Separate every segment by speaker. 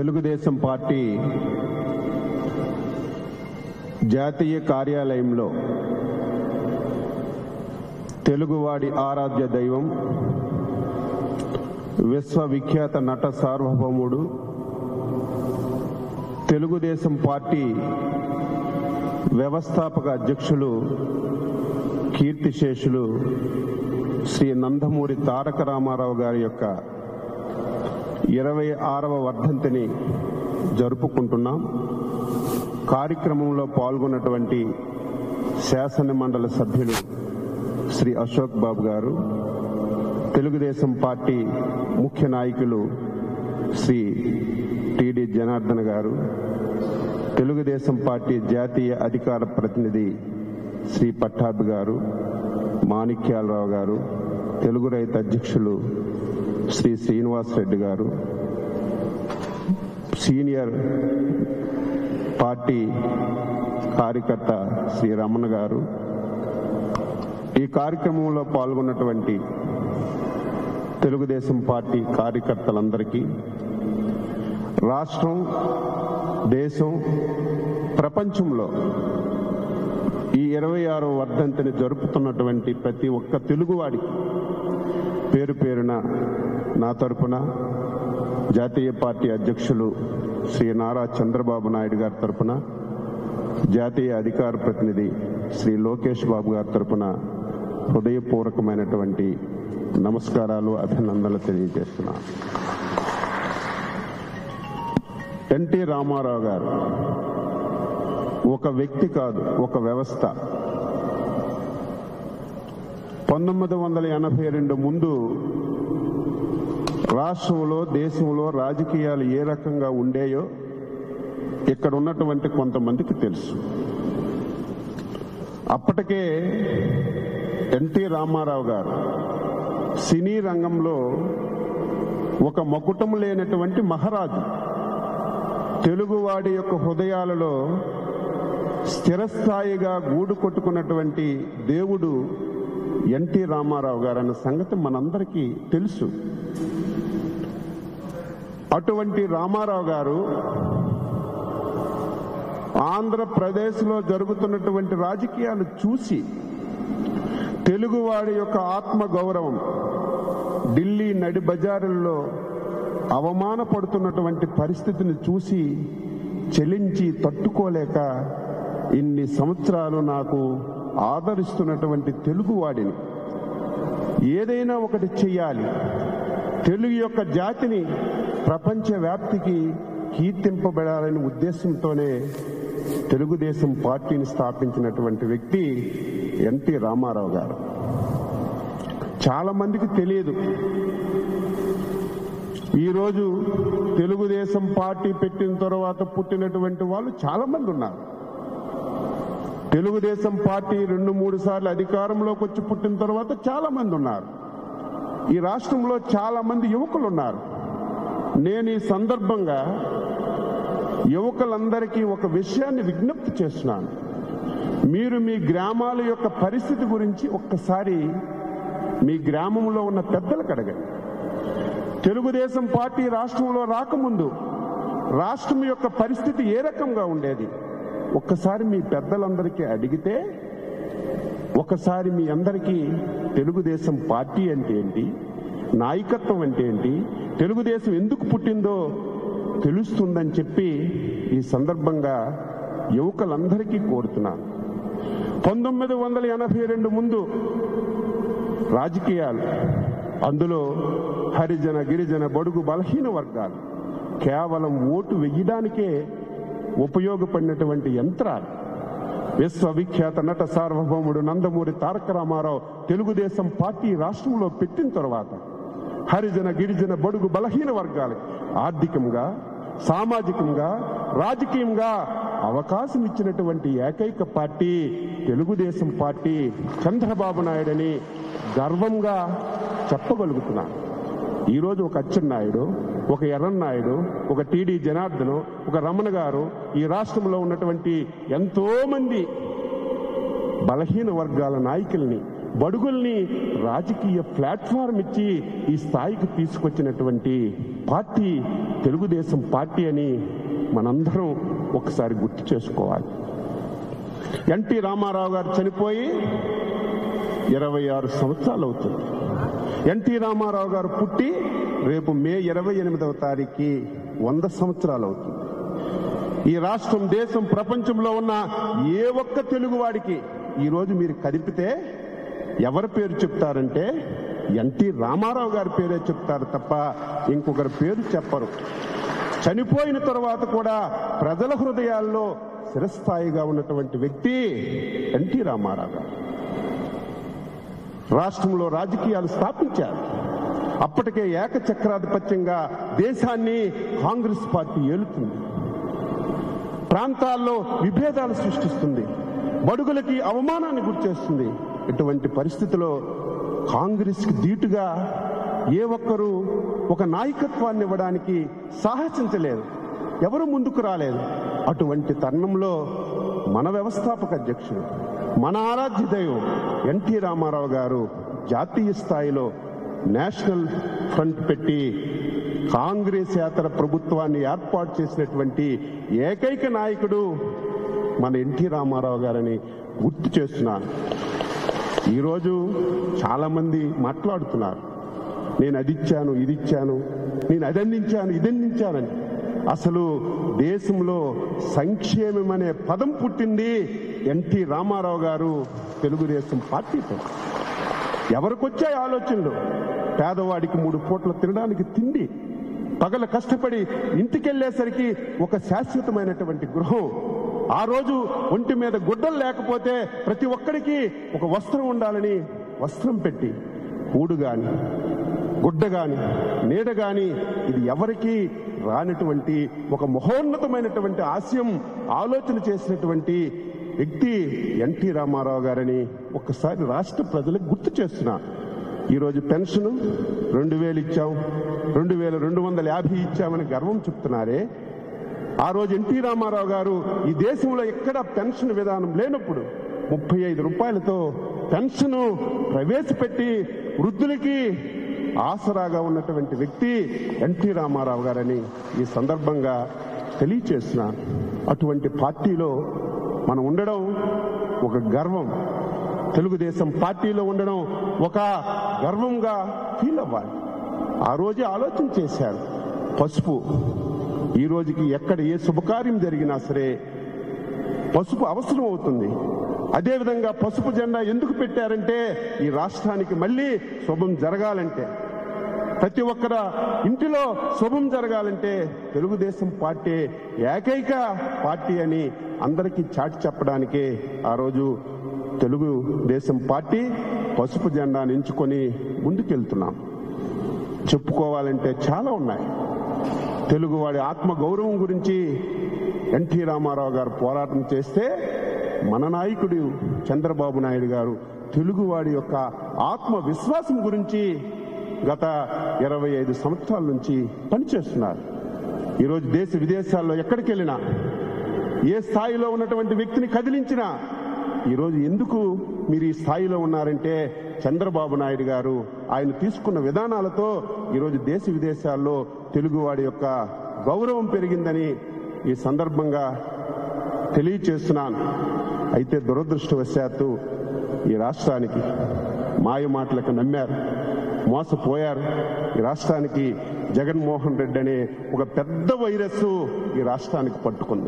Speaker 1: Telugu Desam party జాతీయ కార్యాలయంలో తెలుగువాడి ఆరాధ్య దైవం విశ్వవిఖ్యాత నట సార్వభౌముడు తెలుగుదేశం పార్టీ వ్యవస్థాపక అధ్యక్షులు కీర్తిశేషులు శ్రీ నందమూరి తారక రామారావు గారి యొక్క ఇరవై ఆరవ వర్ధంతిని జరుపుకుంటున్నాం కార్యక్రమంలో పాల్గొన్నటువంటి శాసన మండలి సభ్యులు శ్రీ అశోక్ బాబు గారు తెలుగుదేశం పార్టీ ముఖ్య నాయకులు శ్రీ టిడి జనార్దన్ గారు తెలుగుదేశం పార్టీ జాతీయ అధికార ప్రతినిధి శ్రీ పట్టాభి గారు మాణిక్యాలరావు గారు తెలుగు రైతు అధ్యక్షులు శ్రీ శ్రీనివాస్ రెడ్డి గారు సీనియర్ పార్టీ కార్యకర్త శ్రీ రమణ గారు ఈ కార్యక్రమంలో పాల్గొన్నటువంటి తెలుగుదేశం పార్టీ కార్యకర్తలందరికీ రాష్ట్రం దేశం ప్రపంచంలో ఈ ఇరవై ఆరో వర్ధంతిని జరుపుతున్నటువంటి ప్రతి ఒక్క తెలుగువాడికి పేరు పేరున నా తరపున జాతీయ పార్టీ అధ్యక్షులు శ్రీ నారా చంద్రబాబు నాయుడు గారి తరపున జాతీయ అధికార ప్రతినిధి శ్రీ లోకేష్ బాబు గారి తరపున హృదయపూర్వకమైనటువంటి నమస్కారాలు అభినందనలు తెలియజేస్తున్నాను ఎన్టీ రామారావు గారు ఒక వ్యక్తి కాదు ఒక వ్యవస్థ పంతొమ్మిది వందల ఎనభై రెండు ముందు రాష్ట్రంలో దేశంలో రాజకీయాలు ఏ రకంగా ఉండేయో ఇక్కడ ఉన్నటువంటి కొంతమందికి తెలుసు అప్పటికే ఎన్టీ రామారావు గారు సినీ రంగంలో ఒక మకుటం లేనటువంటి మహారాజు తెలుగువాడి యొక్క హృదయాలలో స్థిరస్థాయిగా గూడు కొట్టుకున్నటువంటి దేవుడు ఎన్టీ రామారావు గారు అన్న సంగతి మనందరికీ తెలుసు అటువంటి రామారావు గారు ఆంధ్రప్రదేశ్లో జరుగుతున్నటువంటి రాజకీయాలు చూసి తెలుగువాడి యొక్క ఆత్మ గౌరవం ఢిల్లీ నడి బజారుల్లో అవమానపడుతున్నటువంటి పరిస్థితిని చూసి చెలించి తట్టుకోలేక ఇన్ని సంవత్సరాలు నాకు ఆదరిస్తున్నటువంటి తెలుగువాడిని ఏదైనా ఒకటి చెయ్యాలి తెలుగు యొక్క జాతిని ప్రపంచ వ్యాప్తికి కీర్తింపబడాలనే ఉద్దేశంతోనే తెలుగుదేశం పార్టీని స్థాపించినటువంటి వ్యక్తి ఎన్టీ రామారావు గారు చాలా మందికి తెలియదు ఈరోజు తెలుగుదేశం పార్టీ పెట్టిన తర్వాత పుట్టినటువంటి వాళ్ళు చాలా మంది ఉన్నారు తెలుగుదేశం పార్టీ రెండు మూడు సార్లు అధికారంలోకి వచ్చి పుట్టిన తర్వాత చాలా మంది ఉన్నారు ఈ రాష్ట్రంలో చాలా మంది యువకులు ఉన్నారు నేను ఈ సందర్భంగా యువకులందరికీ ఒక విషయాన్ని విజ్ఞప్తి చేస్తున్నాను మీరు మీ గ్రామాల యొక్క పరిస్థితి గురించి ఒక్కసారి మీ గ్రామంలో ఉన్న పెద్దలకు అడగండి తెలుగుదేశం పార్టీ రాష్ట్రంలో రాకముందు రాష్ట్రం యొక్క పరిస్థితి ఏ రకంగా ఉండేది ఒక్కసారి మీ పెద్దలందరికీ అడిగితే ఒకసారి మీ అందరికీ తెలుగుదేశం పార్టీ అంటే ఏంటి నాయకత్వం అంటే ఏంటి తెలుగుదేశం ఎందుకు పుట్టిందో తెలుస్తుందని చెప్పి ఈ సందర్భంగా యువకులందరికీ కోరుతున్నాను పంతొమ్మిది వందల ఎనభై రెండు ముందు రాజకీయాలు అందులో హరిజన గిరిజన బడుగు బలహీన వర్గాలు కేవలం ఓటు వెయ్యడానికే ఉపయోగపడినటువంటి యంత్రాలు విశ్వవిఖ్యాత నట సార్వభౌముడు నందమూరి తారక రామారావు తెలుగుదేశం పార్టీ రాష్ట్రంలో పెట్టిన తర్వాత హరిజన గిరిజన బడుగు బలహీన వర్గాలు ఆర్థికంగా సామాజికంగా రాజకీయంగా అవకాశం ఇచ్చినటువంటి ఏకైక పార్టీ తెలుగుదేశం పార్టీ చంద్రబాబు నాయుడని గర్వంగా చెప్పగలుగుతున్నాను ఈరోజు ఒక అచ్చెన్నాయుడు ఒక ఎర్రన్నాయుడు ఒక టీడీ జనార్దను ఒక రమణ గారు ఈ రాష్ట్రంలో ఉన్నటువంటి ఎంతో మంది బలహీన వర్గాల నాయకుల్ని బడుగుల్ని రాజకీయ ప్లాట్ఫారం ఇచ్చి ఈ స్థాయికి తీసుకొచ్చినటువంటి పార్టీ తెలుగుదేశం పార్టీ అని మనందరం ఒకసారి గుర్తు చేసుకోవాలి ఎన్టీ రామారావు గారు చనిపోయి ఇరవై ఆరు సంవత్సరాలు అవుతుంది ఎన్టీ రామారావు గారు పుట్టి రేపు మే ఇరవై ఎనిమిదవ తారీఖు వంద సంవత్సరాలు అవుతుంది ఈ రాష్ట్రం దేశం ప్రపంచంలో ఉన్న ఏ ఒక్క తెలుగువాడికి ఈరోజు మీరు కదిపితే ఎవరి పేరు చెప్తారంటే ఎన్టీ రామారావు గారి పేరే చెప్తారు తప్ప ఇంకొకరి పేరు చెప్పరు చనిపోయిన తర్వాత కూడా ప్రజల హృదయాల్లో చిరస్థాయిగా ఉన్నటువంటి వ్యక్తి ఎన్టీ రామారావు గారు రాష్ట్రంలో రాజకీయాలు స్థాపించారు అప్పటికే ఏకచక్రాధిపత్యంగా దేశాన్ని కాంగ్రెస్ పార్టీ ఏలుతుంది ప్రాంతాల్లో విభేదాలు సృష్టిస్తుంది బడుగులకి అవమానాన్ని గుర్చేస్తుంది ఇటువంటి పరిస్థితిలో కాంగ్రెస్కి ధీటుగా ఏ ఒక్కరూ ఒక నాయకత్వాన్ని ఇవ్వడానికి సాహసించలేదు ఎవరు ముందుకు రాలేదు అటువంటి తరుణంలో మన వ్యవస్థాపక అధ్యక్షుడు మన ఆరాధ్య దైవం ఎన్టీ రామారావు గారు జాతీయ స్థాయిలో నేషనల్ ఫ్రంట్ పెట్టి కాంగ్రెస్ యాత్ర ప్రభుత్వాన్ని ఏర్పాటు చేసినటువంటి ఏకైక నాయకుడు మన ఎన్టీ రామారావు గారని గుర్తు చేస్తున్నాను ఈరోజు చాలా మంది మాట్లాడుతున్నారు నేను అది ఇచ్చాను ఇది ఇచ్చాను నేను అది అందించాను ఇది అందించానని అసలు దేశంలో సంక్షేమం అనే పదం పుట్టింది ఎన్టీ రామారావు గారు తెలుగుదేశం పార్టీతో ఎవరికొచ్చాయి ఆలోచనలు పేదవాడికి మూడు పూట్ల తినడానికి తిండి పగల కష్టపడి ఇంటికెళ్లేసరికి ఒక శాశ్వతమైనటువంటి గృహం ఆ రోజు ఒంటి మీద గుడ్డలు లేకపోతే ప్రతి ఒక్కడికి ఒక వస్త్రం ఉండాలని వస్త్రం పెట్టి కూడు గాని గుడ్డ గాని నీడ గాని ఇది ఎవరికి రానటువంటి ఒక మహోన్నతమైనటువంటి ఆశయం ఆలోచన చేసినటువంటి వ్యక్తి ఎన్టీ రామారావు గారని ఒక్కసారి రాష్ట్ర ప్రజలకు గుర్తు చేస్తున్నా ఈరోజు పెన్షన్ రెండు వేలు ఇచ్చాం రెండు వేల రెండు వందల యాభై ఇచ్చామని గర్వం చెప్తున్నారే ఆ రోజు ఎన్టీ రామారావు గారు ఈ దేశంలో ఎక్కడ పెన్షన్ విధానం లేనప్పుడు ముప్పై ఐదు రూపాయలతో పెన్షన్ ప్రవేశపెట్టి వృద్ధులకి ఆసరాగా ఉన్నటువంటి వ్యక్తి ఎన్టీ రామారావు గారని ఈ సందర్భంగా తెలియచేస్తున్నాను అటువంటి పార్టీలో మనం ఉండడం ఒక గర్వం తెలుగుదేశం పార్టీలో ఉండడం ఒక గర్వంగా ఫీల్ అవ్వాలి ఆ రోజే ఆలోచన చేశారు పసుపు ఈ రోజుకి ఎక్కడ ఏ శుభకార్యం జరిగినా సరే పసుపు అవసరం అవుతుంది అదేవిధంగా పసుపు జెండా ఎందుకు పెట్టారంటే ఈ రాష్ట్రానికి మళ్ళీ శుభం జరగాలంటే ప్రతి ఒక్కర ఇంటిలో శుభం జరగాలంటే తెలుగుదేశం పార్టీ ఏకైక పార్టీ అని అందరికీ చాటి చెప్పడానికే ఆ రోజు తెలుగుదేశం పార్టీ పసుపు జెండాను ఎంచుకొని ముందుకెళ్తున్నాం చెప్పుకోవాలంటే చాలా ఉన్నాయి తెలుగువాడి ఆత్మ గౌరవం గురించి ఎన్టీ రామారావు గారు పోరాటం చేస్తే మన నాయకుడు చంద్రబాబు నాయుడు గారు తెలుగువాడి యొక్క ఆత్మ విశ్వాసం గురించి గత ఇరవై ఐదు సంవత్సరాల నుంచి పనిచేస్తున్నారు ఈరోజు దేశ విదేశాల్లో ఎక్కడికి వెళ్ళినా ఏ స్థాయిలో ఉన్నటువంటి వ్యక్తిని కదిలించినా ఈరోజు ఎందుకు మీరు ఈ స్థాయిలో ఉన్నారంటే చంద్రబాబు నాయుడు గారు ఆయన తీసుకున్న విధానాలతో ఈరోజు దేశ విదేశాల్లో తెలుగువాడి యొక్క గౌరవం పెరిగిందని ఈ సందర్భంగా తెలియచేస్తున్నాను అయితే దురదృష్టవశాత్తు ఈ రాష్ట్రానికి మాయ మాటలకు నమ్మారు మోసపోయారు ఈ రాష్ట్రానికి జగన్మోహన్ రెడ్డి అనే ఒక పెద్ద వైరస్ ఈ రాష్ట్రానికి పట్టుకుంది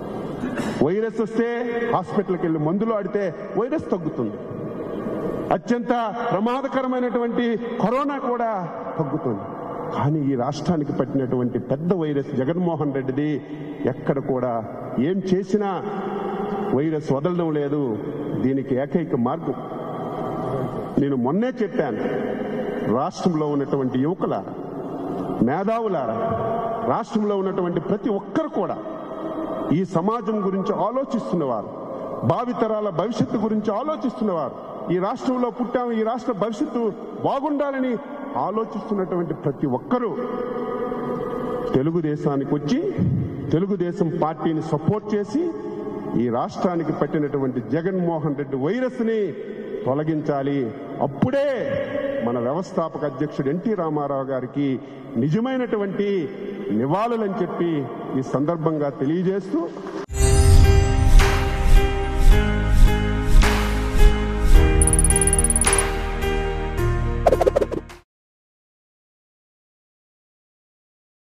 Speaker 1: వైరస్ వస్తే హాస్పిటల్కి వెళ్ళి మందులు ఆడితే వైరస్ తగ్గుతుంది అత్యంత ప్రమాదకరమైనటువంటి కరోనా కూడా తగ్గుతుంది కానీ ఈ రాష్ట్రానికి పట్టినటువంటి పెద్ద వైరస్ జగన్మోహన్ రెడ్డిది ఎక్కడ కూడా ఏం చేసినా వైరస్ వదలడం లేదు దీనికి ఏకైక మార్గం నేను మొన్నే చెప్పాను రాష్ట్రంలో ఉన్నటువంటి యువకులారా మేధావులారా రాష్ట్రంలో ఉన్నటువంటి ప్రతి ఒక్కరు కూడా ఈ సమాజం గురించి ఆలోచిస్తున్నవారు భావితరాల భవిష్యత్తు గురించి ఆలోచిస్తున్నవారు ఈ రాష్ట్రంలో పుట్టాము ఈ రాష్ట్ర భవిష్యత్తు బాగుండాలని ఆలోచిస్తున్నటువంటి ప్రతి ఒక్కరూ తెలుగుదేశానికి వచ్చి తెలుగుదేశం పార్టీని సపోర్ట్ చేసి ఈ రాష్ట్రానికి పట్టినటువంటి జగన్మోహన్ రెడ్డి వైరస్ ని తొలగించాలి అప్పుడే మన వ్యవస్థాపక అధ్యక్షుడు ఎన్టీ రామారావు గారికి నిజమైనటువంటి నివాళులని చెప్పి ఈ సందర్భంగా తెలియజేస్తూ